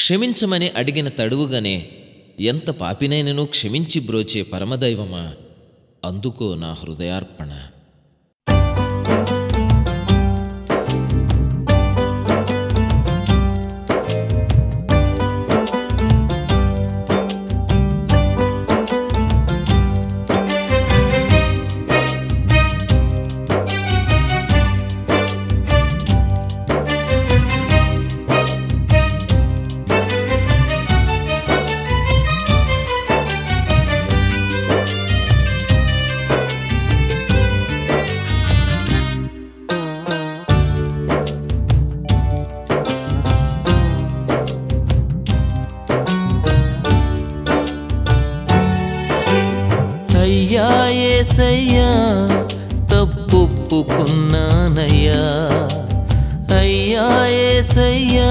క్షమించమని అడిగిన తడువుగానే ఎంత పాపినైనను క్షమించి బ్రోచే పరమదైవమా అందుకో నా హృదయార్పణ అయ్యా ఏసయ్యా తప్పుకున్నానయ్యా అయ్యా ఏసయ్యా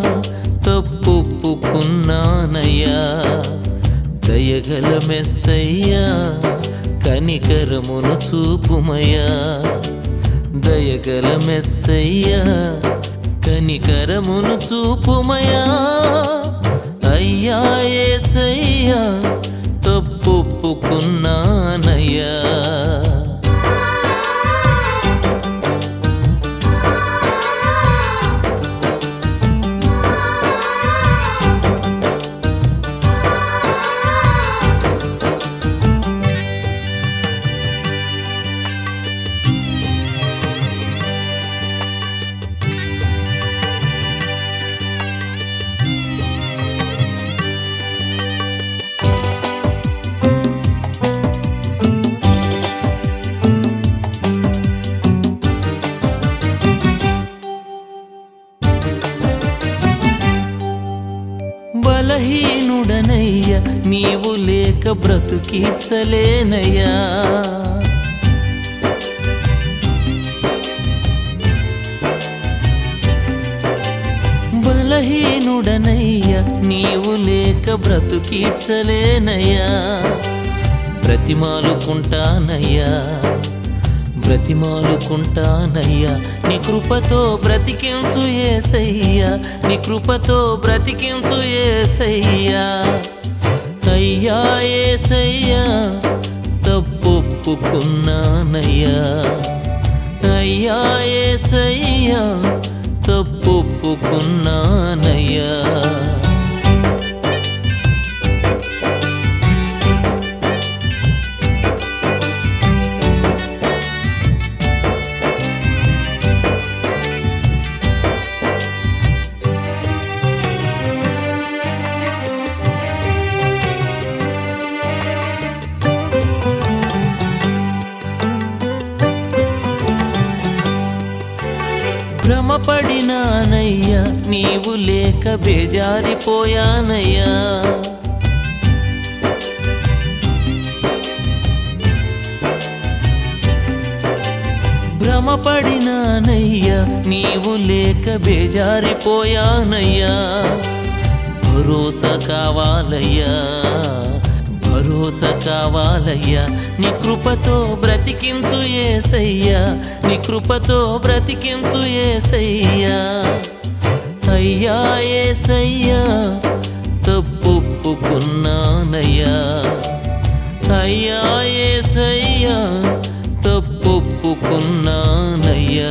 తప్పుకున్నానయ్యా దయగల మెస్సయ్యా కనికరమును చూపుమయ్యా దయగల మెస్సయ్యా కనికరమును చూపుమయ్యా అయ్యా ఏసయ్యా తప్పుకున్నానయ్యా బలహీనుడనయ్యా నీవు లేక బ్రతుకీర్చలేనయ్యా బలహీనుడనయ్యా నీవు లేక బ్రతుకీర్చలేనయ్యా బ్రతిమాలుకుంటానయ్యా బ్రతిమాలుకుంటానయ్యా నీ కృపతో బ్రతికించు ఏసయ్యా నీ కృపతో బ్రతికించు ఏసయ్యా అయ్యా ఏసయ్యా తప్పుకున్నానయ్యా అయ్యా ఏసయ్యా తప్పుకున్నానయ్యా భ్రమపడినానయ్యా నీవు లేక బేజారిపోయానయ్యా భ్రమపడినానయ్యా నీవు లేక బేజారిపోయానయ్యా భరోసా కావాలయ్యా భరోసా కావాలయ్యా నీ కృపతో బ్రతికించు ఏసయ్యా నీ కృపతో బ్రతికించు ఏసయ్యా అయ్యా ఏసయ్యా తప్పుకున్నానయ్యా అయ్యా ఏసయ్యా తప్పుకున్నానయ్యా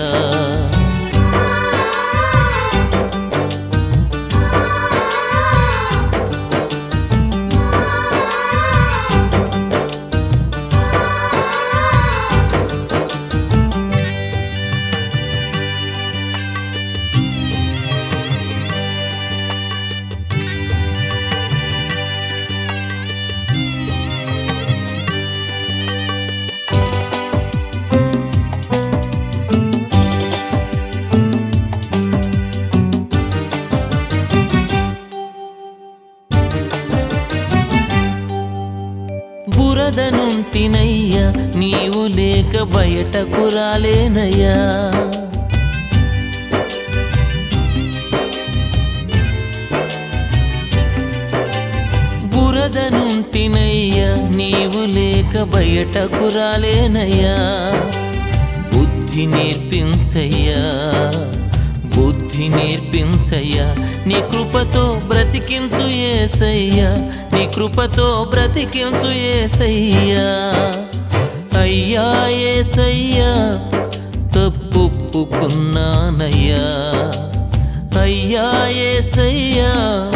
బురద నుంటినయ్యా నీవు లేక బయటకు రాలేనయ్యా బురద నుంటినయ్యా నీవు లేక బయటకు రాలేనయ్యా బుద్ధి నేర్పించయ్యా బుద్ధి నేర్పించయ్యా నీ కృపతో బ్రతికించు ఏసయ్యా నీ కృపతో బ్రతికించు ఏసయ్యా అయ్యా ఏసయ్యా తప్పుకున్నానయ్యా అయ్యా ఏసయ్యా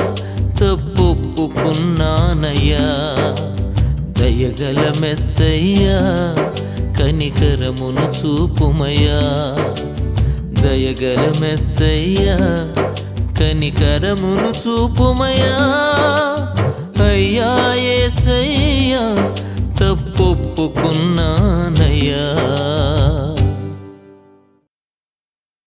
తప్పుకున్నానయ్యా దయగల మెస్సయ్యా కనికరమును చూపుమయ్యా దయగల మెస్సయ్యా కనికరమును చూపుమయ్యా అయ్యా ఏసయ్యా తప్పుకున్నానయ్యా